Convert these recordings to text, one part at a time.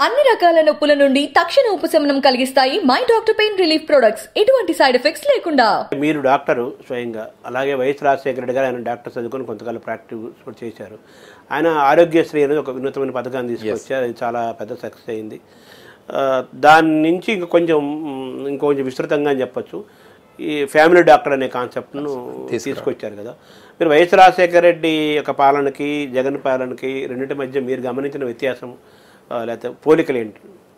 అన్ని రకాల నొప్పుల నుండి తక్షణ ఉపశమనం కలిగిస్తాయి my doctor pain relief products ఎటువంటి సైడ్ ఎఫెక్ట్స్ లేకుండా మీరు డాక్టరు స్వయంగా అలాగే వైఎస్ రాజశేఖర రెడ్డి గారు ఆయన డాక్టర్ చదువుకొని కొంతకాలం ప్రాక్టీస్ కూడా చేశారు ఆయన ఆరోగ్యశ్రీ అనేది ఒక వినూతమైన పథకాన్ని తీసుకొచ్చారు అది చాలా పెద్ద సక్సెస్ అయింది ఆ, దాని నుంచి ఇంకా కొంచెం మ్, ఇంకొంచెం విస్తృతంగా అని చెప్పొచ్చు ఈ ఫ్యామిలీ డాక్టర్ అనే కాన్సెప్ట్ను తీసుకొచ్చారు కదా మీరు వైఎస్ రాజశేఖర రెడ్డి యొక్క పాలనకి జగన్ పాలనకి రెండింటి మధ్య మీరు గమనించిన వ్యత్యాసం ఆ, లేకపోతే పోలికలు ఏంటి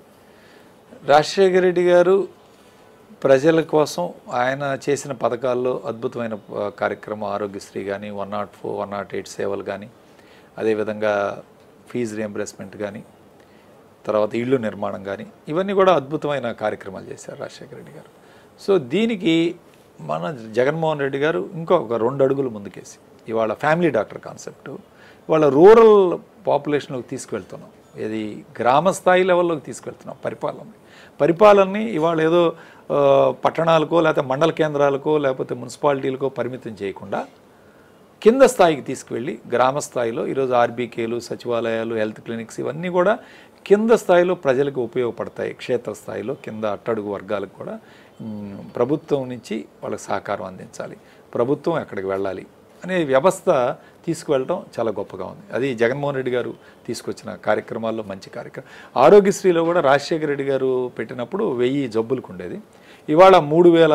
రాజశేఖర రెడ్డి గారు ప్రజల కోసం ఆయన చేసిన పథకాల్లో అద్భుతమైన ఆ, కార్యక్రమం ఆరోగ్యశ్రీ కానీ one nought four one nought eight సేవలు కానీ అదేవిధంగా ఫీజు రియంబర్స్మెంట్ కానీ తర్వాత ఇళ్ళు నిర్మాణం కానీ ఇవన్నీ కూడా అద్భుతమైన కార్యక్రమాలు చేశారు రాజశేఖర రెడ్డి గారు సో దీనికి మన జగన్మోహన్ రెడ్డి గారు ఇంకొక రెండు అడుగులు ముందుకేసి ఇవాళ ఫ్యామిలీ డాక్టర్ కాన్సెప్ట్ ఇవాళ రూరల్ పాపులేషన్లోకి తీసుకువెళ్తున్నాం ఇది గ్రామ స్థాయి లెవెల్లోకి తీసుకెళ్తున్నాం పరిపాలన పరిపాలనని ఇవాళ ఏదో ఆ, పట్టణాలకో లేకపోతే మండల కేంద్రాలకో లేకపోతే మున్సిపాలిటీలకో పరిమితం చేయకుండా కింద స్థాయికి తీసుకువెళ్ళి గ్రామ స్థాయిలో ఈరోజు ఆర్బీకేలు సచివాలయాలు హెల్త్ క్లినిక్స్ ఇవన్నీ కూడా కింద స్థాయిలో ప్రజలకు ఉపయోగపడతాయి క్షేత్ర స్థాయిలో కింద అట్టడుగు వర్గాలకు కూడా మ్, ప్రభుత్వం నుంచి వాళ్ళకి సహకారం అందించాలి ప్రభుత్వం అక్కడికి వెళ్ళాలి అనే వ్యవస్థ తీసుకువెళ్ళడం చాలా గొప్పగా ఉంది అది జగన్మోహన్ రెడ్డి గారు తీసుకొచ్చిన కార్యక్రమాల్లో మంచి కార్యక్రమం ఆరోగ్యశ్రీలో కూడా రాజశేఖర రెడ్డి గారు పెట్టినప్పుడు వెయ్యి జబ్బులకు ఉండేది ఇవాళ మూడు వేల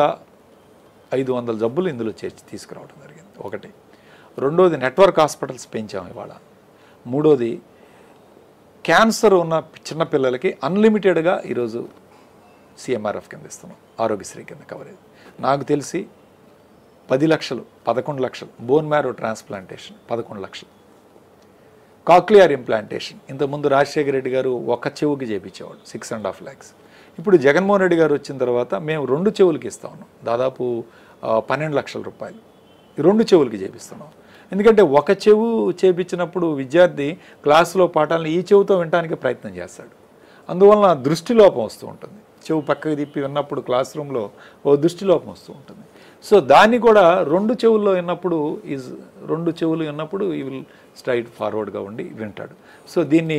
ఐదు వందల జబ్బులు ఇందులో చేర్చి తీసుకురావడం జరిగింది ఒకటి రెండోది నెట్వర్క్ హాస్పిటల్స్ పెంచాం ఇవాళ మూడోది క్యాన్సర్ ఉన్న చిన్నపిల్లలకి అన్లిమిటెడ్గా ఈరోజు సిఎంఆర్ఎఫ్ కింద ఇస్తున్నాం ఆరోగ్యశ్రీ కింద కవరేజ్ నాకు తెలిసి పది లక్షలు పదకొండు లక్షలు బోన్ మ్యారో ట్రాన్స్ప్లాంటేషన్ పదకొండు లక్షలు కాక్లియర్ ఇంప్లాంటేషన్ ఇంతకుముందు రాజశేఖర రెడ్డి గారు ఒక చెవుకి చేపించేవాడు సిక్స్ అండ్ హాఫ్ ల్యాక్స్ ఇప్పుడు జగన్మోహన్ రెడ్డి గారు వచ్చిన తర్వాత మేము రెండు చెవులకి ఇస్తా ఉన్నాం దాదాపు ఆ, పన్నెండు లక్షల రూపాయలు ఈ రెండు చెవులకి చేపిస్తున్నాం ఎందుకంటే ఒక చెవు చేపించినప్పుడు విద్యార్థి క్లాసులో పాఠాలను ఈ చెవుతో వినడానికి ప్రయత్నం చేస్తాడు అందువలన దృష్టి లోపం వస్తూ ఉంటుంది చెవు పక్కకి తిప్పి విన్నప్పుడు క్లాస్ రూమ్లో ఓ దృష్టి లోపం వస్తూ ఉంటుంది సో దాన్ని కూడా రెండు చెవుల్లో విన్నప్పుడు ఈజ్ రెండు చెవులు విన్నప్పుడు ఈ విల్ స్ట్రైట్ ఫార్వర్డ్గా ఉండి వింటాడు సో దీన్ని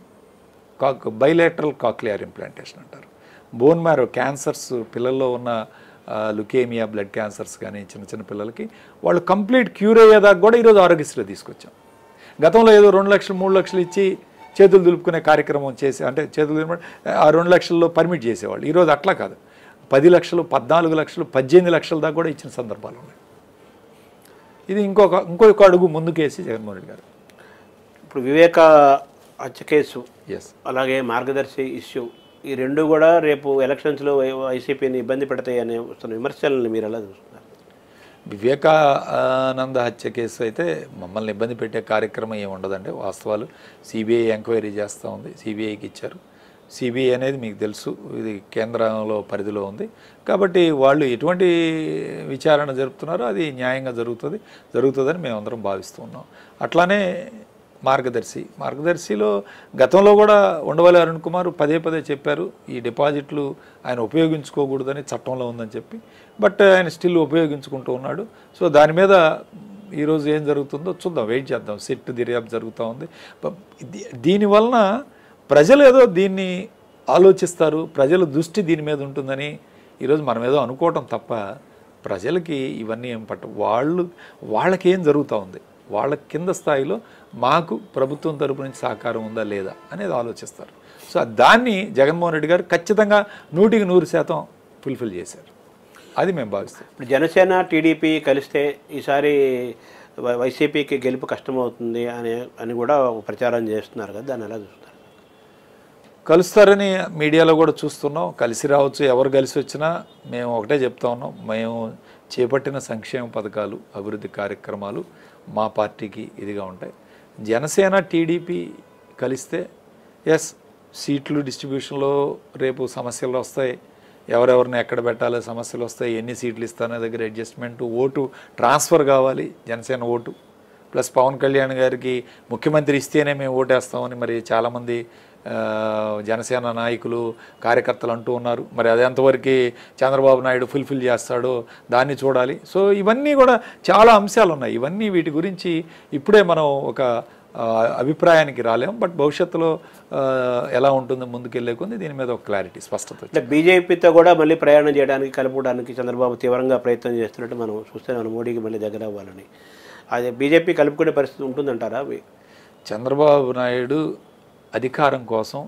కాక్ బైలేటరల్ కాక్లియర్ ఇంప్లాంటేషన్ అంటారు బోన్ మ్యారో క్యాన్సర్స్ పిల్లల్లో ఉన్న లుకేమియా బ్లడ్ క్యాన్సర్స్ కానీ చిన్న చిన్న పిల్లలకి వాళ్ళు కంప్లీట్ క్యూర్ అయ్యేదాకా కూడా ఈరోజు ఆరోగ్యశ్రీలో తీసుకొచ్చాం గతంలో ఏదో రెండు లక్షలు మూడు లక్షలు ఇచ్చి చేతులు దులుపుకునే కార్యక్రమం చేసి అంటే చేతులు దులుపు ఆ రెండు లక్షల్లో పర్మిట్ చేసేవాళ్ళు ఈరోజు అట్లా కాదు పది లక్షలు పద్నాలుగు లక్షలు పద్దెనిమిది లక్షల దాకా కూడా ఇచ్చిన సందర్భాలు ఉన్నాయి ఇది ఇంకొక ఇంకొక అడుగు ముందుకేసి జగన్మోహన్ రెడ్డి గారు ఇప్పుడు వివేక హత్య కేసు ఎస్ అలాగే మార్గదర్శి ఇష్యూ ఈ రెండు కూడా రేపు ఎలక్షన్స్లో వైసీపీని ఇబ్బంది పెడతాయి అనే వస్తున్న విమర్శలను మీరు ఎలా చూస్తున్నారు వివేకానంద హత్య కేసు అయితే మమ్మల్ని ఇబ్బంది పెట్టే కార్యక్రమం ఏమి ఉండదండి వాస్తవాలు సిబిఐ ఎంక్వైరీ చేస్తూ ఉంది సిబిఐకి ఇచ్చారు సిబిఐ అనేది మీకు తెలుసు ఇది కేంద్రంలో పరిధిలో ఉంది కాబట్టి వాళ్ళు ఎటువంటి విచారణ జరుపుతున్నారో అది న్యాయంగా జరుగుతుంది జరుగుతుందని మేమందరం భావిస్తూ ఉన్నాం అట్లానే మార్గదర్శి మార్గదర్శిలో గతంలో కూడా ఉండవల్లి అరుణ్ కుమార్ పదే పదే చెప్పారు ఈ డిపాజిట్లు ఆయన ఉపయోగించుకోకూడదని చట్టంలో ఉందని చెప్పి బట్ ఆయన స్టిల్ ఉపయోగించుకుంటూ ఉన్నాడు సో దాని మీద ఈరోజు ఏం జరుగుతుందో చూద్దాం వెయిట్ చేద్దాం సిట్ దర్యాప్తు జరుగుతూ ఉంది ప- దీ- దీనివలన ప్రజలు ఏదో దీన్ని ఆలోచిస్తారు ప్రజల దృష్టి దీని మీద ఉంటుందని ఈరోజు మనం ఏదో అనుకోవటం తప్ప ప్రజలకి ఇవన్నీ ఏం పట్ట వాళ్ళు వాళ్ళకి ఏం జరుగుతూ ఉంది వాళ్ళ కింద స్థాయిలో మాకు ప్రభుత్వం తరపు నుంచి సహకారం ఉందా లేదా అనేది ఆలోచిస్తారు సో దాన్ని జగన్మోహన్ రెడ్డి గారు ఖచ్చితంగా నూటికి నూరు శాతం ఫుల్ఫిల్ చేశారు అది మేము భావిస్తాం ఇప్పుడు జనసేన టీడీపీ కలిస్తే ఈసారి వై- వైసీపీకి గెలుపు కష్టమవుతుంది అని అని కూడా ఒక ప్రచారం చేస్తున్నారు కదా దాన్ని ఎలా చూస్తారు కలుస్తారని మీడియాలో కూడా చూస్తున్నాం కలిసి రావచ్చు ఎవరు కలిసి వచ్చినా మేము ఒకటే చెప్తా ఉన్నాం మేము చేపట్టిన సంక్షేమ పథకాలు అభివృద్ధి కార్యక్రమాలు మా పార్టీకి ఇదిగా ఉంటాయి జనసేన టీడీపీ కలిస్తే ఎస్ సీట్లు డిస్ట్రిబ్యూషన్లో రేపు సమస్యలు వస్తాయి ఎవరెవరిని ఎక్కడ పెట్టాలో సమస్యలు వస్తాయి ఎన్ని సీట్లు ఇస్తానో దగ్గర అడ్జస్ట్మెంట్ ఓటు ట్రాన్స్ఫర్ కావాలి జనసేన ఓటు ప్లస్ పవన్ కళ్యాణ్ గారికి ముఖ్యమంత్రి ఇస్తేనే మేము ఓటేస్తామని మరి చాలామంది ఆ, జనసేన నాయకులు కార్యకర్తలు అంటూ ఉన్నారు మరి అది ఎంతవరకు చంద్రబాబు నాయుడు ఫుల్ఫిల్ చేస్తాడో దాన్ని చూడాలి సో ఇవన్నీ కూడా చాలా అంశాలు ఉన్నాయి ఇవన్నీ వీటి గురించి ఇప్పుడే మనం ఒక ఆ, అభిప్రాయానికి రాలేం బట్ భవిష్యత్తులో ఆ, ఎలా ఉంటుందో ముందుకెళ్లే కొంది దీని మీద ఒక క్లారిటీ స్పష్టత వచ్చింది. అంటే బీజేపీతో కూడా మళ్ళీ ప్రయాణం చేయడానికి కలుపుకోవడానికి చంద్రబాబు తీవ్రంగా ప్రయత్నం చేస్తున్నట్టు మనం చూస్తున్నాం మోడీకి మళ్ళీ దగ్గర అవ్వాలని అదే బీజేపీ కలుపుకునే పరిస్థితి ఉంటుందంటారా చంద్రబాబు నాయుడు అధికారం కోసం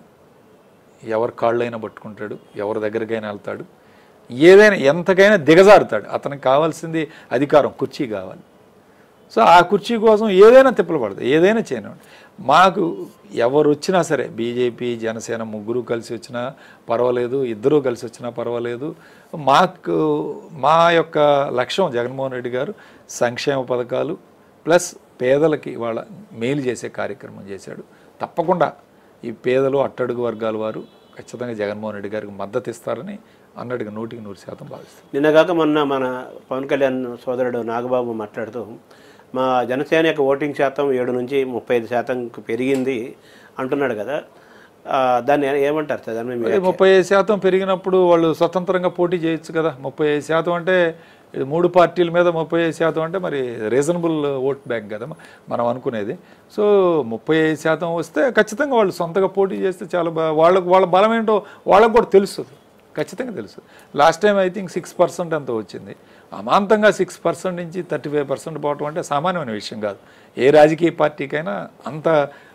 ఎవరి కాళ్ళైనా పట్టుకుంటాడు ఎవరి దగ్గరికైనా వెళ్తాడు ఏదైనా ఎంతకైనా దిగజారుతాడు అతనికి కావాల్సింది అధికారం కుర్చీ కావాలి సో ఆ కుర్చీ కోసం ఏదైనా తిప్పలు పడతాయి ఏదైనా చేయనివ్వండి మాకు ఎవరు వచ్చినా సరే బీజేపీ జనసేన ముగ్గురు కలిసి వచ్చినా పర్వాలేదు ఇద్దరూ కలిసి వచ్చినా పర్వాలేదు మాకు మా యొక్క లక్ష్యం జగన్మోహన్ రెడ్డి గారు సంక్షేమ పథకాలు ప్లస్ పేదలకి వాళ్ళ మేలు చేసే కార్యక్రమం చేశాడు తప్పకుండా ఈ పేదలు అట్టడుగు వర్గాల వారు ఖచ్చితంగా జగన్మోహన్ రెడ్డి గారికి మద్దతు ఇస్తారని అన్నట్టుగా నూటికి నూరు శాతం భావిస్తారు నిన్నగాక మొన్న మన పవన్ కళ్యాణ్ సోదరుడు నాగబాబు మాట్లాడుతూ మా జనసేన యొక్క ఓటింగ్ శాతం ఏడు నుంచి ముప్పై ఐదు శాతం పెరిగింది అంటున్నాడు కదా ఆ, దాన్ని ఏ- ఏమంటారు సార్ దాని మీద మీ మరి ముప్పై ఐదు శాతం పెరిగినప్పుడు వాళ్ళు స్వతంత్రంగా పోటీ చేయొచ్చు కదా ముప్పై ఐదు శాతం అంటే ఇది మూడు పార్టీల మీద ముప్పై ఐదు శాతం అంటే మరి రీజనబుల్ ఓట్ బ్యాంక్ కదా మనం అనుకునేది సో ముప్పై ఐదు శాతం వస్తే ఖచ్చితంగా వాళ్ళు సొంతగా పోటీ చేస్తే చాలా బా వాళ్ళకు వాళ్ళ బలం ఏంటో వాళ్ళకు కూడా తెలుస్తుంది ఖచ్చితంగా తెలుసు last time I think six percent అంత వచ్చింది అమాంతంగా సిక్స్ పర్సెంట్ నుంచి థర్టీ ఫైవ్ పర్సెంట్ పోవటం అంటే సామాన్యమైన విషయం కాదు ఏ రాజకీయ పార్టీకైనా అంత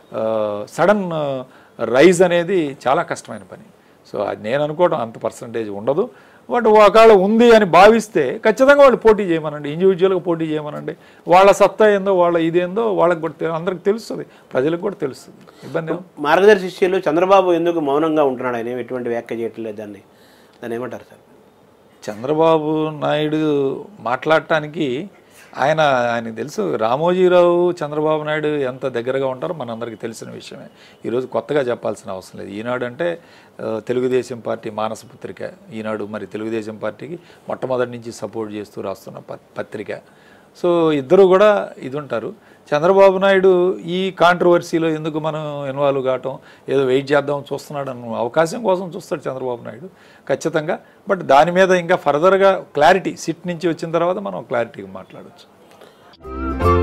సడన్ రైజ్ అనేది చాలా కష్టమైన పని సో అది నేను అనుకోవడం అంత పర్సంటేజ్ ఉండదు బట్ ఒకవేళ ఉంది అని భావిస్తే ఖచ్చితంగా వాళ్ళు పోటీ చేయమనండి ఇండివిజువల్గా పోటీ చేయమనండి వాళ్ళ సత్తా ఏందో వాళ్ళ ఇదేందో వాళ్ళకి కూడా తె- అందరికి తెలుస్తుంది ప్రజలకు కూడా తెలుస్తుంది ఇబ్బంది ఏం? మార్గదర్శి శిష్యులు చంద్రబాబు ఎందుకు మౌనంగా ఉంటున్నాడు ఆయన ఏమి ఎటువంటి వ్యాఖ్య చేయట్లేదు దాన్ని దాన్ని ఏమంటారు సార్ చంద్రబాబు నాయుడు మాట్లాడటానికి ఆయన ఆయనకు తెలుసు రామోజీరావు చంద్రబాబు నాయుడు ఎంత దగ్గరగా ఉంటారో మనందరికీ తెలిసిన విషయమే ఈరోజు కొత్తగా చెప్పాల్సిన అవసరం లేదు ఈనాడు అంటే ఆ, తెలుగుదేశం పార్టీ మానస పత్రిక ఈనాడు మరి తెలుగుదేశం పార్టీకి మొట్టమొదటి నుంచి సపోర్ట్ చేస్తూ రాస్తున్న ప- పత్రిక సో ఇద్దరు కూడా ఇది ఉంటారు చంద్రబాబు నాయుడు ఈ కాంట్రవర్సీలో ఎందుకు మనం ఇన్వాల్వ్ కావటం ఏదో వెయిట్ చేద్దాం చూస్తున్నాడు అన్న అవకాశం కోసం చూస్తాడు చంద్రబాబు నాయుడు ఖచ్చితంగా బట్ దాని మీద ఇంకా ఫర్దర్గా క్లారిటీ సిట్ నుంచి వచ్చిన తర్వాత మనం క్లారిటీగా మాట్లాడవచ్చు